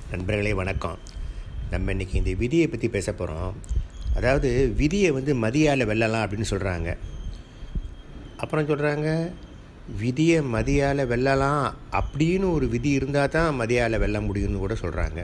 நண்பர்களே வணக்கம் நம்ம இன்றைக்கி இந்த விதியை பற்றி பேச போகிறோம் அதாவது விதியை வந்து மதியால் வெல்லலாம் அப்படின்னு சொல்கிறாங்க அப்புறம் சொல்கிறாங்க விதியை மதியால் வெல்லலாம் அப்படின்னு ஒரு விதி இருந்தால் தான் மதியால் வெல்ல முடியும்னு கூட சொல்கிறாங்க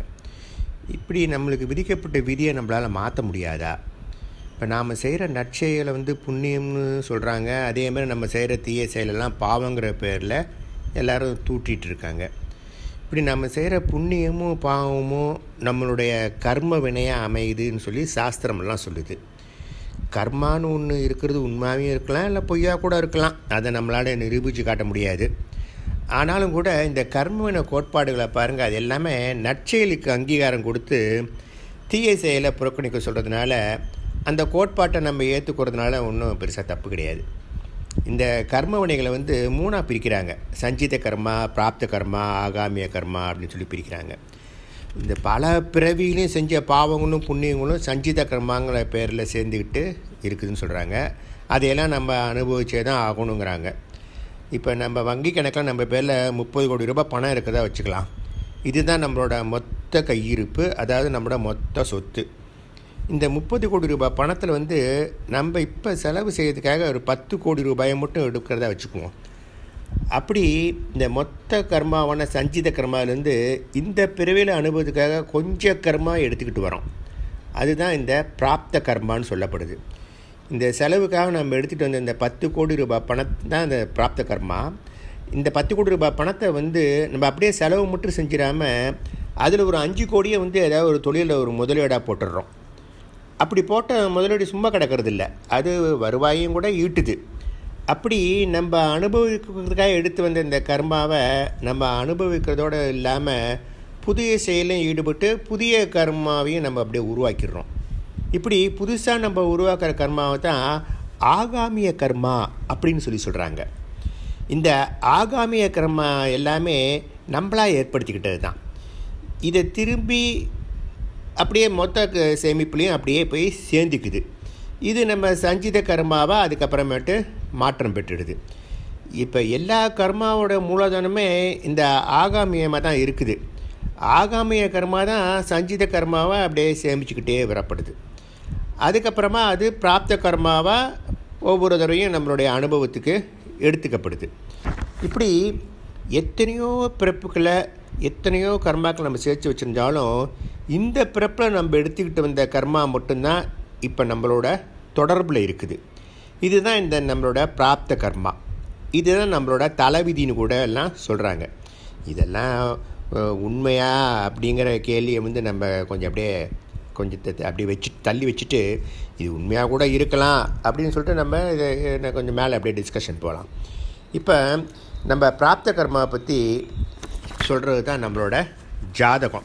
இப்படி நம்மளுக்கு விதிக்கப்பட்ட விதியை நம்மளால் மாற்ற முடியாதா இப்போ நாம் செய்கிற நற்செயலை வந்து புண்ணியம்னு சொல்கிறாங்க அதே மாதிரி நம்ம செய்கிற தீய செயலெல்லாம் பாவங்கிற பேரில் எல்லோரும் தூட்டிகிட்டு இருக்காங்க இப்படி நம்ம செய்கிற புண்ணியமும் பாவமும் நம்மளுடைய கர்ம வினையாக அமையுதுன்னு சொல்லி சாஸ்திரமெல்லாம் சொல்லுது கர்மான்னு ஒன்று இருக்கிறது உண்மையாகவும் இருக்கலாம் இல்லை பொய்யா கூட இருக்கலாம் அதை நம்மளால் நிரூபித்து காட்ட முடியாது ஆனாலும் கூட இந்த கர்மவின கோட்பாடுகளை பாருங்கள் அது எல்லாமே நற்செயலுக்கு அங்கீகாரம் கொடுத்து தீய செயலை புறக்கணிக்க சொல்கிறதுனால அந்த கோட்பாட்டை நம்ம ஏற்றுக்கிறதுனால ஒன்றும் பெருசாக தப்பு கிடையாது இந்த கர்ம வினைகளை வந்து மூணாக பிரிக்கிறாங்க சஞ்சித கர்மா பிராப்த கர்மா ஆகாமிய கர்மா அப்படின்னு சொல்லி பிரிக்கிறாங்க இந்த பல பிறவியிலையும் செஞ்ச பாவங்களும் புண்ணியங்களும் சஞ்சித கர்மாங்கிற பேரில் சேர்ந்துக்கிட்டு இருக்குதுன்னு சொல்கிறாங்க அதையெல்லாம் நம்ம அனுபவிச்சே தான் ஆகணுங்கிறாங்க இப்போ நம்ம வங்கி கணக்கில் நம்ம பேரில் முப்பது கோடி ரூபாய் பணம் இருக்கிறதா வச்சுக்கலாம் இதுதான் நம்மளோட மொத்த கையிருப்பு அதாவது நம்மளோட மொத்த சொத்து இந்த முப்பது கோடி ரூபாய் பணத்தில் வந்து நம்ம இப்போ செலவு செய்யறதுக்காக ஒரு பத்து கோடி ரூபாயை மட்டும் எடுக்கிறதா வச்சுக்குவோம் அப்படி இந்த மொத்த கர்மாவான சஞ்சித கர்மாவிலேருந்து இந்த பிறவியில் அனுபவத்துக்காக கொஞ்சம் கர்மா எடுத்துக்கிட்டு வரோம் அதுதான் இந்த பிராப்த கர்மான்னு சொல்லப்படுது இந்த செலவுக்காக நம்ம எடுத்துகிட்டு வந்த இந்த பத்து கோடி ரூபாய் பணத்தை தான் இந்த பிராப்த கர்மா இந்த பத்து கோடி ரூபாய் பணத்தை வந்து நம்ம அப்படியே செலவு மட்டும் செஞ்சிடாமல் அதில் ஒரு அஞ்சு கோடியை வந்து ஏதாவது ஒரு தொழிலில் ஒரு முதலீடாக போட்டுடுறோம் அப்படி போட்ட முதலீடு சும்மா கிடக்கிறது இல்லை அது வருவாயும் கூட ஈட்டுது அப்படி நம்ம அனுபவிக்கிறதுக்காக எடுத்து வந்த இந்த கர்மாவை நம்ம அனுபவிக்கிறதோடு இல்லாமல் புதிய செயலையும் ஈடுபட்டு புதிய கர்மாவையும் நம்ம அப்படியே உருவாக்கிடுறோம் இப்படி புதுசாக நம்ம உருவாக்குற கர்மாவை தான் ஆகாமிய கர்மா அப்படின்னு சொல்லி சொல்கிறாங்க இந்த ஆகாமிய கர்மா எல்லாமே நம்மளாக ஏற்படுத்திக்கிட்டது தான் இதை திரும்பி அப்படியே மொத்த சேமிப்புலேயும் அப்படியே போய் சேர்ந்துக்குது இது நம்ம சஞ்சித கர்மாவாக அதுக்கப்புறமேட்டு மாற்றம் பெற்றுடுது இப்போ எல்லா கர்மாவோட மூலதனமே இந்த ஆகாமியமாக தான் இருக்குது ஆகாமிய கர்மா தான் சஞ்சித கர்மாவை அப்படியே சேமிச்சுக்கிட்டே வரப்படுது அதுக்கப்புறமா அது பிராப்த கர்மாவாக ஒவ்வொரு தடவையும் நம்மளுடைய அனுபவத்துக்கு எடுத்துக்கப்படுது இப்படி எத்தனையோ பிறப்புகளை எத்தனையோ கர்மாக்கள் நம்ம சேர்த்து வச்சுருந்தாலும் இந்த பிறப்பில் நம்ம எடுத்துக்கிட்டு வந்த கர்மா மட்டும்தான் இப்போ நம்மளோட தொடர்பில் இருக்குது இதுதான் இந்த நம்மளோட பிராப்த கர்மா இதுதான் நம்மளோட தலைவிதின்னு கூட எல்லாம் சொல்கிறாங்க இதெல்லாம் உண்மையா அப்படிங்கிற கேள்வியை வந்து நம்ம கொஞ்சம் அப்படியே கொஞ்சத்தை அப்படி வச்சு தள்ளி வச்சுட்டு இது உண்மையாக கூட இருக்கலாம் அப்படின்னு சொல்லிட்டு நம்ம இதை கொஞ்சம் மேலே அப்படியே டிஸ்கஷன் போகலாம் இப்போ நம்ம பிராப்த கர்மாவை பற்றி சொல்கிறது தான் நம்மளோட ஜாதகம்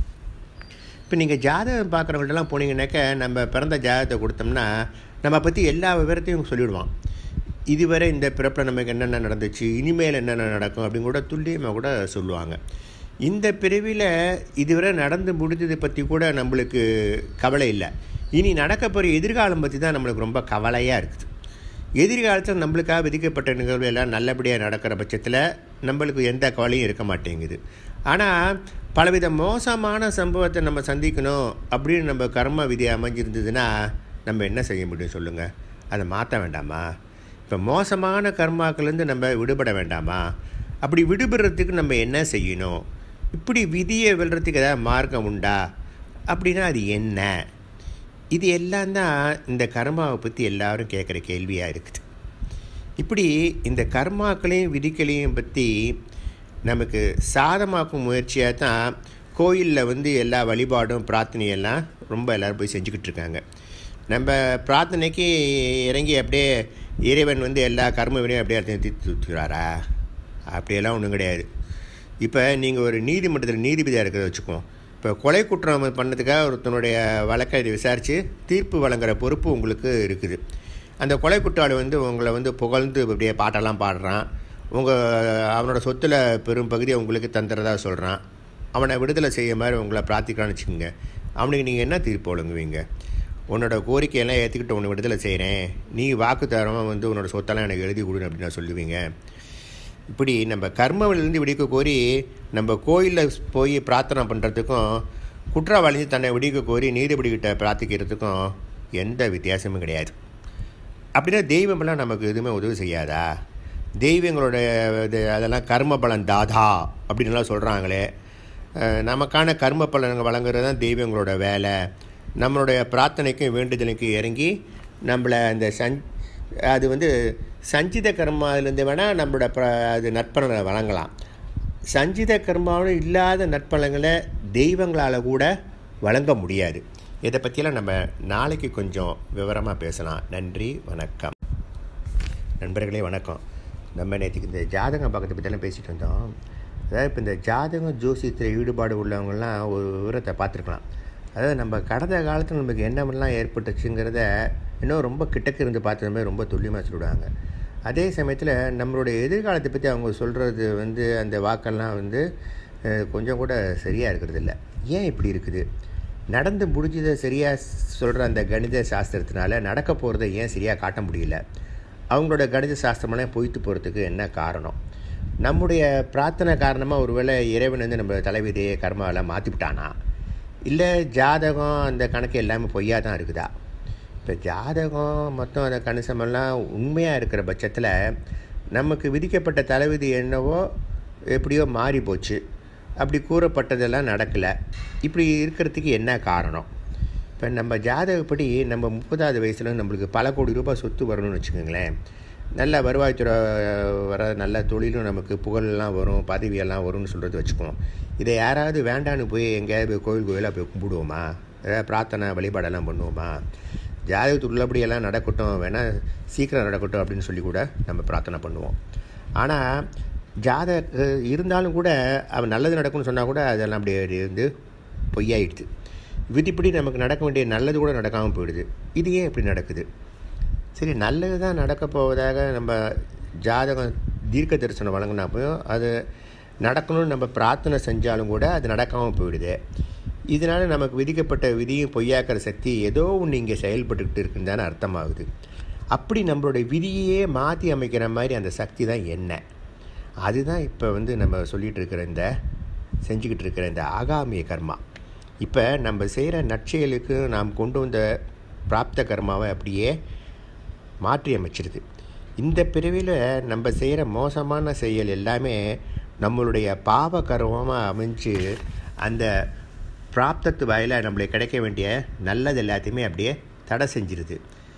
இப்போ நீங்கள் ஜாதகம் பார்க்குறவங்கள்ட்டலாம் போனீங்கன்னாக்க நம்ம பிறந்த ஜாதகத்தை கொடுத்தோம்னா நம்ம பற்றி எல்லா விவரத்தையும் சொல்லிவிடுவான் இதுவரை இந்த பிறப்பில் நமக்கு என்னென்ன நடந்துச்சு இனிமேல் என்னென்ன நடக்கும் அப்படின்னு கூட துல்லியமாக கூட சொல்லுவாங்க இந்த பிரிவில் இதுவரை நடந்து முடிஞ்சதை பற்றி கூட நம்மளுக்கு கவலை இல்லை இனி நடக்க போகிற எதிர்காலம் பற்றி தான் நம்மளுக்கு ரொம்ப கவலையாக இருக்குது எதிர்காலத்தில் நம்மளுக்காக விதிக்கப்பட்ட நிகழ்வு எல்லாம் நல்லபடியாக நடக்கிற பட்சத்தில் நம்மளுக்கு எந்த கவலையும் இருக்க மாட்டேங்குது ஆனால் பலவித மோசமான சம்பவத்தை நம்ம சந்திக்கணும் அப்படின்னு நம்ம கர்ம விதி அமைஞ்சிருந்ததுன்னா நம்ம என்ன செய்ய முடியும் சொல்லுங்கள் அதை மாற்ற வேண்டாமா இப்போ மோசமான கர்மாக்கள்லேருந்து நம்ம விடுபட வேண்டாமா அப்படி விடுபடுறதுக்கு நம்ம என்ன செய்யணும் இப்படி விதியை வெல்றதுக்கு ஏதாவது மார்க்கம் உண்டா அப்படின்னா அது என்ன இது எல்லாம் தான் இந்த கர்மாவை பற்றி எல்லாரும் கேட்குற கேள்வியாக இருக்குது இப்படி இந்த கர்மாக்களையும் விதிகளையும் பற்றி நமக்கு சாதமாக்கும் முயற்சியாக தான் கோயிலில் வந்து எல்லா வழிபாடும் பிரார்த்தனையெல்லாம் ரொம்ப எல்லோரும் போய் செஞ்சுக்கிட்டு இருக்காங்க நம்ம பிரார்த்தனைக்கு இறங்கி அப்படியே இறைவன் வந்து எல்லா கர்ம வினையும் அப்படியே தீர்த்து ஊற்றுறாரா அப்படியெல்லாம் ஒன்றும் கிடையாது இப்போ நீங்கள் ஒரு நீதிமன்றத்தில் நீதிபதியாக இருக்கிறத வச்சுக்குவோம் இப்போ கொலை குற்றம் பண்ணதுக்காக ஒருத்தனுடைய வழக்கை விசாரித்து தீர்ப்பு வழங்குற பொறுப்பு உங்களுக்கு இருக்குது அந்த கொலை குற்றாளி வந்து உங்களை வந்து புகழ்ந்து அப்படியே பாட்டெல்லாம் பாடுறான் உங்கள் அவனோட சொத்தில் பெரும் பகுதியை உங்களுக்கு தந்துறதா சொல்கிறான் அவனை விடுதலை செய்ய மாதிரி உங்களை பிரார்த்திக்கலான்னு வச்சுக்கோங்க அவனுக்கு நீங்கள் என்ன தீர்ப்பு வழங்குவீங்க உன்னோட கோரிக்கையெல்லாம் ஏற்றுக்கிட்டு உன்னை விடுதலை செய்கிறேன் நீ வாக்கு தரமாக வந்து உன்னோட சொத்தெல்லாம் எனக்கு எழுதி கொடுன்னு அப்படின்னு நான் சொல்லுவீங்க இப்படி நம்ம கர்மவிலிருந்து விடிக்க கோரி நம்ம கோயிலில் போய் பிரார்த்தனை பண்ணுறதுக்கும் குற்றவாளி தன்னை விடிக்க கோரி நீதிபதிக்கிட்ட பிரார்த்திக்கிறதுக்கும் எந்த வித்தியாசமும் கிடையாது அப்படின்னா தெய்வமெல்லாம் நமக்கு எதுவுமே உதவி செய்யாதா தெய்வங்களோட இது அதெல்லாம் கர்ம பலன் தாதா அப்படின்லாம் சொல்கிறாங்களே அஹ் நமக்கான கர்ம பலன்கள் வழங்குறது தான் தெய்வங்களோட வேலை நம்மளுடைய பிரார்த்தனைக்கும் வேண்டுதலுக்கும் இறங்கி நம்மளை அந்த சஞ் அது வந்து சஞ்சித கர்மாவிலேருந்து வேணால் நம்மளோட ப்ர அது நற்பலனை வழங்கலாம் சஞ்சித கர்மாவும் இல்லாத நற்பலங்களை தெய்வங்களால் கூட வழங்க முடியாது இதை பற்றியெல்லாம் நம்ம நாளைக்கு கொஞ்சம் விவரமாக பேசலாம் நன்றி வணக்கம் நண்பர்களே வணக்கம் நம்ம நேற்றுக்கு இந்த ஜாதகம் பக்கத்தை பற்றியெல்லாம் பேசிகிட்டு இருந்தோம் அதாவது இப்போ இந்த ஜாதகம் ஜோசியத்தில் ஈடுபாடு உள்ளவங்கெல்லாம் ஒரு விவரத்தை பார்த்துருக்கலாம் அதாவது நம்ம கடந்த காலத்தில் நமக்கு என்னமெல்லாம் ஏற்பட்டுச்சுங்கிறத இன்னும் ரொம்ப கிட்டக்கு இருந்து பார்த்தது மாதிரி ரொம்ப துல்லியமாக சொல்லிவிடுவாங்க அதே சமயத்தில் நம்மளுடைய எதிர்காலத்தை பற்றி அவங்க சொல்கிறது வந்து அந்த வாக்கெல்லாம் வந்து அஹ், கொஞ்சம் கூட சரியாக இருக்கிறது இல்லை ஏன் இப்படி இருக்குது நடந்து முடிஞ்சதை சரியாக சொல்கிற அந்த கணித சாஸ்திரத்தினால நடக்க போகிறத ஏன் சரியாக காட்ட முடியல அவங்களோட கணித சாஸ்திரமெல்லாம் பொய்த்து போகிறதுக்கு என்ன காரணம் நம்முடைய பிரார்த்தனை காரணமாக ஒருவேளை இறைவன் வந்து நம்ம தலைவிதியை கர்மாவெல்லாம் மாற்றிவிட்டானா இல்லை ஜாதகம் அந்த கணக்கு எல்லாமே பொய்யா தான் இருக்குதா இப்போ ஜாதகம் மொத்தம் அந்த கணிசமெல்லாம் உண்மையாக இருக்கிற பட்சத்தில் நமக்கு விதிக்கப்பட்ட தலைவிதி என்னவோ எப்படியோ மாறி போச்சு அப்படி கூறப்பட்டதெல்லாம் நடக்கலை இப்படி இருக்கிறதுக்கு என்ன காரணம் இப்போ நம்ம ஜாதகப்படி நம்ம முப்பதாவது வயசில் நம்மளுக்கு பல கோடி ரூபாய் சொத்து வரணும்னு வச்சுக்கோங்களேன் நல்ல வருவாய்த்துறை வர நல்ல தொழிலும் நமக்கு புகழெல்லாம் வரும் பதவியெல்லாம் வரும்னு சொல்கிறது வச்சுக்குவோம் இதை யாராவது வேண்டான்னு போய் எங்கேயாவது போய் கோயில் கோயிலாக போய் கும்பிடுவோமா ஏதாவது பிரார்த்தனை வழிபாடெல்லாம் பண்ணுவோமா ஜாதகத்து உள்ளபடியெல்லாம் நடக்கட்டும் வேணால் சீக்கிரம் நடக்கட்டும் அப்படின்னு சொல்லி கூட நம்ம பிரார்த்தனை பண்ணுவோம் ஆனால் ஜாத அஹ், இருந்தாலும் கூட அவன் நல்லது நடக்கும்னு சொன்னால் கூட அதெல்லாம் அப்படியே வந்து பொய்யாயிடுது விதிப்படி நமக்கு நடக்க வேண்டிய நல்லது கூட நடக்காமல் போயிடுது இது ஏன் இப்படி நடக்குது சரி நல்லது தான் நடக்க போவதாக நம்ம ஜாதகம் தீர்க்க தரிசனம் வழங்கினப்பையும் அது நடக்கணும்னு நம்ம பிரார்த்தனை செஞ்சாலும் கூட அது நடக்காமல் போயிடுது இதனால் நமக்கு விதிக்கப்பட்ட விதியும் பொய்யாக்கிற சக்தி ஏதோ ஒன்று இங்கே செயல்பட்டுக்கிட்டு இருக்குன்னு தானே அர்த்தமாகுது அப்படி நம்மளுடைய விதியையே மாற்றி அமைக்கிற மாதிரி அந்த சக்தி தான் என்ன அதுதான் இப்போ வந்து நம்ம சொல்லிகிட்டு இருக்கிற இந்த செஞ்சுக்கிட்டு இருக்கிற இந்த ஆகாமிய கர்மா இப்போ நம்ம செய்கிற நற்செயலுக்கு நாம் கொண்டு வந்த பிராப்த கர்மாவை அப்படியே மாற்றி அமைச்சிருது இந்த பிரிவில் நம்ம செய்கிற மோசமான செயல் எல்லாமே நம்மளுடைய பாவ கர்மமாக அமைஞ்சு அந்த பிராப்தத்து வாயில நம்மளுக்கு கிடைக்க வேண்டிய நல்லது எல்லாத்தையுமே அப்படியே தடை செஞ்சிருது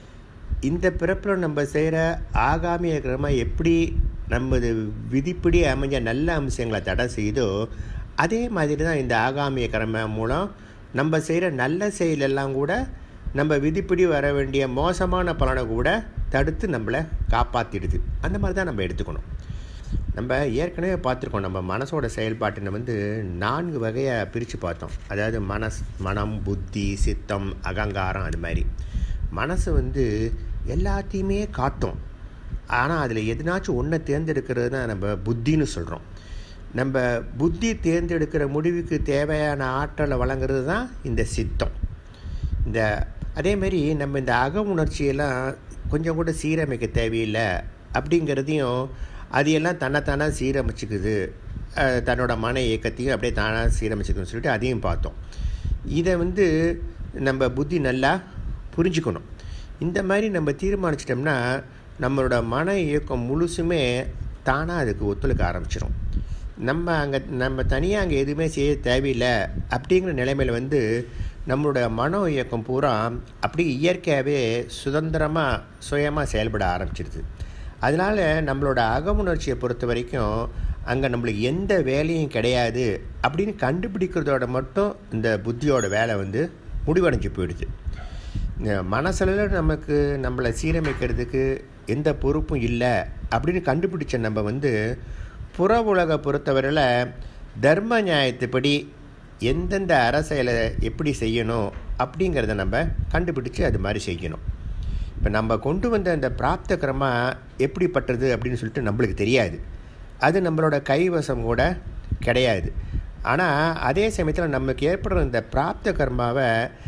இந்த பிறப்பில் நம்ம செய்கிற ஆகாமிய கிரமம் எப்படி நமது விதிப்படி அமைஞ்ச நல்ல அம்சங்களை தடை செய்தோ அதே மாதிரி தான் இந்த ஆகாமிய கிரமம் மூலம் நம்ம செய்கிற நல்ல செயலெல்லாம் கூட நம்ம விதிப்படி வர வேண்டிய மோசமான பலனை கூட தடுத்து நம்மளை காப்பாற்றிடுது அந்த மாதிரி தான் நம்ம எடுத்துக்கணும் நம்ம ஏற்கனவே பார்த்துருக்கோம் நம்ம மனசோட செயல்பாட்டினை வந்து நான்கு வகையாக பிரித்து பார்த்தோம் அதாவது மனஸ் மனம் புத்தி சித்தம் அகங்காரம் அது மாதிரி மனசு வந்து எல்லாத்தையுமே காட்டும் ஆனால் அதில் எதுனாச்சும் ஒன்றை தேர்ந்தெடுக்கிறது தான் நம்ம புத்தின்னு சொல்கிறோம் நம்ம புத்தி தேர்ந்தெடுக்கிற முடிவுக்கு தேவையான ஆற்றலை வழங்குறது தான் இந்த சித்தம் இந்த அதேமாரி நம்ம இந்த அக உணர்ச்சியெல்லாம் கொஞ்சம் கூட சீரமைக்க தேவையில்லை அப்படிங்கிறதையும் அது எல்லாம் தன்னைத்தானே சீரமைச்சுக்குது அஹ் தன்னோட மன இயக்கத்தையும் அப்படியே தானாக சீரமைச்சுக்குன்னு சொல்லிட்டு அதையும் பார்த்தோம் இதை வந்து நம்ம புத்தி நல்லா புரிஞ்சுக்கணும் இந்த மாதிரி நம்ம தீர்மானிச்சிட்டோம்னா நம்மளோட மன இயக்கம் முழுசுமே தானாக அதுக்கு ஒத்துழைக்க ஆரம்பிச்சிடும் நம்ம அங்கே நம்ம தனியாக அங்கே எதுவுமே செய்ய தேவையில்லை அப்படிங்கிற நிலைமையில் வந்து நம்மளோட மனோ இயக்கம் பூரா அப்படி இயற்கையாகவே சுதந்திரமாக சுயமாக செயல்பட ஆரம்பிச்சிடுது அதனால் நம்மளோட அகமுணர்ச்சியை பொறுத்த வரைக்கும் அங்கே நம்மளுக்கு எந்த வேலையும் கிடையாது அப்படின்னு கண்டுபிடிக்கிறதோட மட்டும் இந்த புத்தியோட வேலை வந்து முடிவடைஞ்சு போயிடுது இந்த மனசளவில் நமக்கு நம்மளை சீரமைக்கிறதுக்கு எந்த பொறுப்பும் இல்லை அப்படின்னு கண்டுபிடிச்ச நம்ம வந்து புற உலகை பொறுத்தவரையில் தர்ம நியாயத்துப்படி எந்தெந்த அரசியலை எப்படி செய்யணும் அப்படிங்கிறத நம்ம கண்டுபிடிச்சு அது மாதிரி செய்யணும் இப்போ நம்ம கொண்டு வந்த அந்த பிராப்த கிரமா எப்படிப்பட்டது அப்படின்னு சொல்லிட்டு நம்மளுக்கு தெரியாது அது நம்மளோட கைவசம் கூட கிடையாது ஆனால் அதே சமயத்தில் நமக்கு ஏற்படுற இந்த பிராப்த கர்மாவை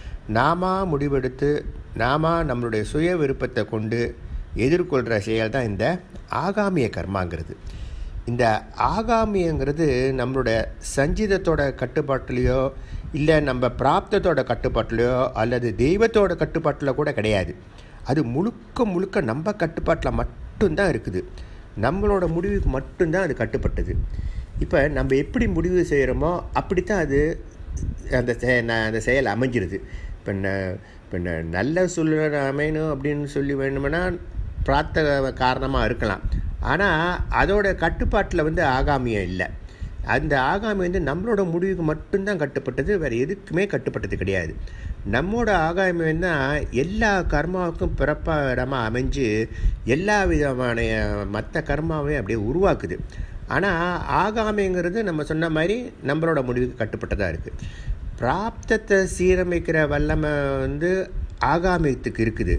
நாம முடிவெடுத்து நாம நம்மளுடைய சுய விருப்பத்தை கொண்டு எதிர்கொள்கிற செயல் தான் இந்த ஆகாமிய கர்மாங்கிறது இந்த ஆகாமியங்கிறது நம்மளுடைய சஞ்சீதத்தோட கட்டுப்பாட்டிலையோ இல்லை நம்ம பிராப்தத்தோட கட்டுப்பாட்டிலையோ அல்லது தெய்வத்தோட கட்டுப்பாட்டில் கூட கிடையாது அது முழுக்க முழுக்க நம்ம கட்டுப்பாட்டில் மட்டும்தான் இருக்குது நம்மளோட முடிவுக்கு மட்டும்தான் அது கட்டுப்பட்டது இப்போ நம்ம எப்படி முடிவு செய்கிறோமோ அப்படித்தான் அது அந்த செ- ந- அந்த செயல் அமைஞ்சிருது இப்போ ந இப்போ ந- நல்ல சூழ்நிலை அமையணும் அப்படின்னு சொல்லி வேணுமென்னா பிரார்த்த காரணமாக இருக்கலாம் ஆனால் அதோட கட்டுப்பாட்டில் வந்து ஆகாமியம் இல்லை அந்த ஆகாமி வந்து நம்மளோட முடிவுக்கு மட்டும்தான் கட்டுப்பட்டது வேறு எதுக்குமே கட்டுப்பட்டது கிடையாது நம்மோட ஆகாமியம் தான் எல்லா கர்மாவுக்கும் பிறப்பா இடமா அமைஞ்சு எல்லா விதமான மற்ற கர்மாவையும் அப்படியே உருவாக்குது ஆனால் ஆகாமிங்கிறது நம்ம சொன்ன மாதிரி நம்மளோட முடிவுக்கு கட்டுப்பட்டதாக இருக்குது பிராப்தத்தை சீரமைக்கிற வல்லமை வந்து ஆகாமியத்துக்கு இருக்குது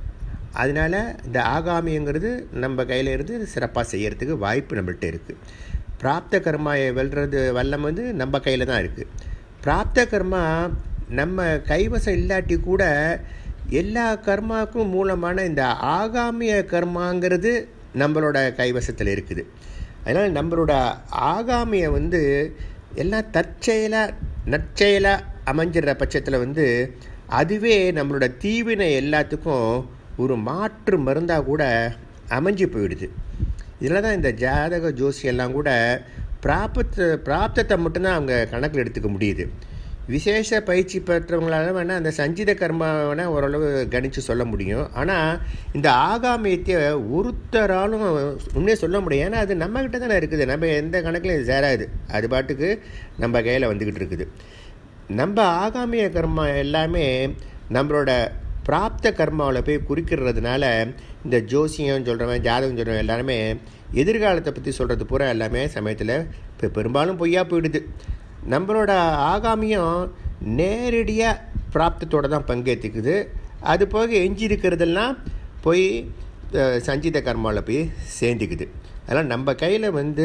அதனால இந்த ஆகாமியங்கிறது நம்ம கையில் இருந்து சிறப்பாக செய்யறதுக்கு வாய்ப்பு நம்மள்ட்ட இருக்குது பிராப்த கர்மாயை வெல்றது வல்லம் வந்து நம்ம கையில் தான் இருக்குது பிராப்த கர்மா நம்ம கைவசம் இல்லாட்டி கூட எல்லா கர்மாவுக்கும் மூலமான இந்த ஆகாமிய கர்மாங்கிறது நம்மளோட கைவசத்தில் இருக்குது அதனால் நம்மளோட ஆகாமிய வந்து எல்லாம் தற்செயலாக நற்செயலாக அமைஞ்சிடுற பட்சத்தில் வந்து அதுவே நம்மளோட தீவினை எல்லாத்துக்கும் ஒரு மாற்று மருந்தாக கூட அமைஞ்சு போயிடுது இதில் தான் இந்த ஜாதக ஜோசி எல்லாம் கூட பிராப்த பிராப்தத்தை மட்டும்தான் அவங்க கணக்கில் எடுத்துக்க முடியுது விசேஷ பயிற்சி பெற்றவங்களால வேணால் அந்த சஞ்சித கர்மா வேணால் ஓரளவு கணித்து சொல்ல முடியும் ஆனால் இந்த ஆகாமியத்தை ஒருத்தராலும் உண்மையை சொல்ல முடியும் ஏன்னா அது நம்மக்கிட்ட தானே இருக்குது நம்ம எந்த கணக்குலையும் இது சேராது அது பாட்டுக்கு நம்ம கையில் வந்துக்கிட்டு இருக்குது நம்ம ஆகாமிய கர்மா எல்லாமே நம்மளோட பிராப்த கர்மாவில் போய் குறிக்கிறதுனால இந்த ஜோசியம் சொல்கிறவன் ஜாதகம் சொல்கிறவன் எல்லாருமே எதிர்காலத்தை பற்றி சொல்கிறது பூரா எல்லாமே சமயத்தில் இப்போ பெரும்பாலும் பொய்யா போயிடுது நம்மளோட ஆகாமியம் நேரடியாக பிராப்தத்தோடு தான் பங்கேற்றுக்குது அது போக எஞ்சி இருக்கிறதெல்லாம் போய் அஹ், சஞ்சித கர்மாவில் போய் சேர்ந்துக்குது அதனால் நம்ம கையில் வந்து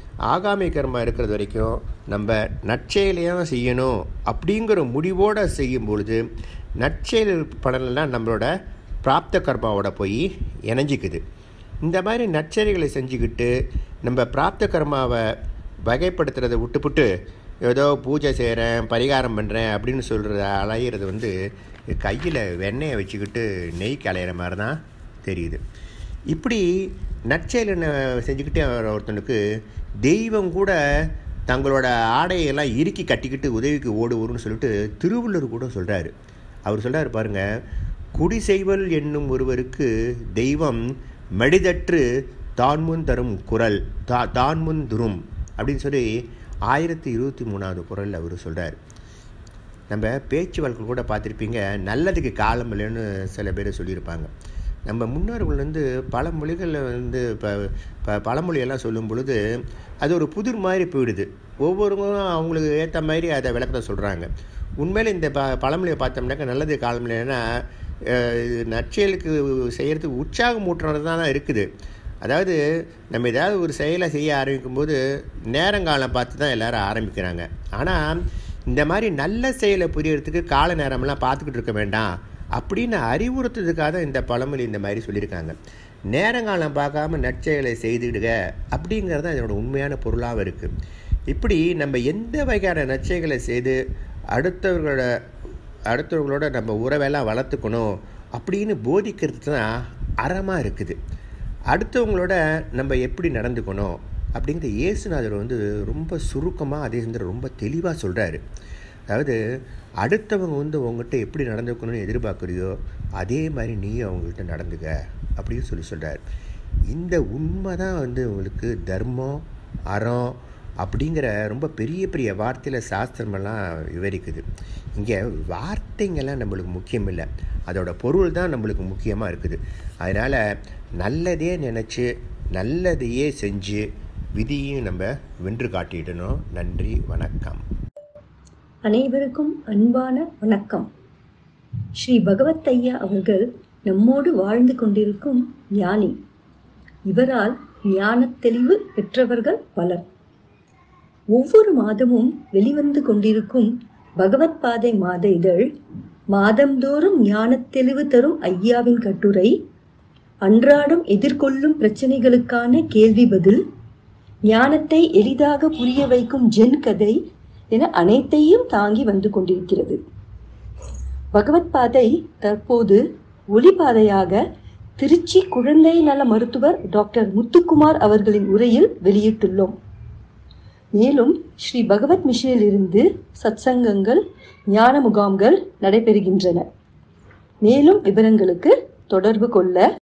ஆகாமி கர்மா இருக்கிறது வரைக்கும் நம்ம நற்செயலையும் செய்யணும் அப்படிங்கிற முடிவோடு செய்யும் பொழுது நற்செயல் பலனெல்லாம் நம்மளோட பிராப்த கர்மாவோட போய் இணைஞ்சிக்குது இந்த மாதிரி நற்செயல்களை செஞ்சுக்கிட்டு நம்ம பிராப்த கர்மாவை வகைப்படுத்துறதை விட்டுப்புட்டு ஏதோ பூஜை செய்கிறேன் பரிகாரம் பண்ணுறேன் அப்படின்னு சொல்கிற அலையிறது வந்து கையில் வெண்ணெயை வச்சுக்கிட்டு நெய் கலையிற மாதிரி தான் தெரியுது இப்படி நற்செயல் என்ன செஞ்சுக்கிட்டே வர ஒருத்தனுக்கு தெய்வம் கூட தங்களோட ஆடையெல்லாம் இறுக்கி கட்டிக்கிட்டு உதவிக்கு ஓடுவோர்னு சொல்லிட்டு திருவள்ளுவர் கூட சொல்கிறாரு அவர் சொல்கிறாரு பாருங்க குடி செய்வல் என்னும் ஒருவருக்கு தெய்வம் மடிதற்று தான்முன் தரும் குரல் தா தான்முன் துரும் அப்படின்னு சொல்லி ஆயிரத்தி இருபத்தி மூணாவது குரலில் அவர் சொல்கிறார் நம்ம பேச்சு வழக்கு கூட பார்த்துருப்பீங்க நல்லதுக்கு காலம் இல்லைன்னு சில பேர் சொல்லியிருப்பாங்க நம்ம முன்னோர்கள் வந்து பல மொழிகளில் வந்து இப்போ இப்போ பழமொழியெல்லாம் சொல்லும் பொழுது அது ஒரு புதிர் மாதிரி போயிடுது ஒவ்வொருவரும் அவங்களுக்கு ஏற்ற மாதிரி அதை விளக்கத்தை சொல்கிறாங்க உண்மையில் இந்த ப பழமொழியை பார்த்தோம்னாக்கா நல்லது காலம் இல்லைன்னா அஹ், இது நற்செயலுக்கு செய்கிறதுக்கு உற்சாகம் ஊட்டுறது தான் இருக்குது அதாவது நம்ம ஏதாவது ஒரு செயலை செய்ய ஆரம்பிக்கும் போது நேரங்காலம் பார்த்து தான் எல்லாரும் ஆரம்பிக்கிறாங்க ஆனால் இந்த மாதிரி நல்ல செயலை புரியறதுக்கு கால நேரமெல்லாம் பார்த்துக்கிட்டு இருக்க வேண்டாம் அப்படின்னு அறிவுறுத்துறதுக்காக தான் இந்த பழமொழி இந்த மாதிரி சொல்லியிருக்காங்க நேரங்காலம் பார்க்காம நற்செயலை செய்துடுக அப்படிங்கிறது தான் இதனோட உண்மையான பொருளாகவும் இருக்குது இப்படி நம்ம எந்த வகையான நற்செயல்களை செய்து அடுத்தவர்களோட அடுத்தவங்களோட நம்ம உறவெல்லாம் வளர்த்துக்கணும் அப்படின்னு போதிக்கிறது தான் அறமாக இருக்குது அடுத்தவங்களோட நம்ம எப்படி நடந்துக்கணும் அப்படிங்கிற இயேசுநாதர் வந்து ரொம்ப சுருக்கமாக அதே சமயத்தில் ரொம்ப தெளிவாக சொல்கிறாரு அதாவது அடுத்தவங்க வந்து உங்ககிட்ட எப்படி நடந்துக்கணும்னு எதிர்பார்க்குறியோ அதே மாதிரி நீ அவங்கள்ட்ட நடந்துக்க அப்படின்னு சொல்லி சொல்கிறார் இந்த உண்மை தான் வந்து உங்களுக்கு தர்மம் அறம் அப்படிங்கிற ரொம்ப பெரிய பெரிய வார்த்தையில் சாஸ்திரமெல்லாம் விவரிக்குது இங்கே வார்த்தைங்கெல்லாம் நம்மளுக்கு முக்கியம் இல்லை அதோட பொருள் தான் நம்மளுக்கு முக்கியமாக இருக்குது அதனால் நல்லதே நினச்சி நல்லதையே செஞ்சு விதியும் நம்ம வென்று காட்டிடணும் நன்றி வணக்கம் அனைவருக்கும் அன்பான வணக்கம் ஸ்ரீ பகவத் ஐயா அவர்கள் நம்மோடு வாழ்ந்து கொண்டிருக்கும் ஞானி இவரால் ஞானத் தெளிவு பெற்றவர்கள் பலர் ஒவ்வொரு மாதமும் வெளிவந்து கொண்டிருக்கும் பகவத் பாதை மாத இதழ் மாதந்தோறும் ஞானத் தெளிவு தரும் ஐயாவின் கட்டுரை அன்றாடம் எதிர்கொள்ளும் பிரச்சனைகளுக்கான கேள்வி பதில் ஞானத்தை எளிதாக புரிய வைக்கும் ஜென் கதை என அனைத்தையும் தாங்கி வந்து கொண்டிருக்கிறது பகவத் பாதை தற்போது ஒளிபாதையாக திருச்சி குழந்தை நல மருத்துவர் டாக்டர் முத்துக்குமார் அவர்களின் உரையில் வெளியிட்டுள்ளோம் மேலும் ஸ்ரீ பகவத் மிஷனில் இருந்து சத்சங்கங்கள் ஞான முகாம்கள் நடைபெறுகின்றன மேலும் விவரங்களுக்கு தொடர்பு கொள்ள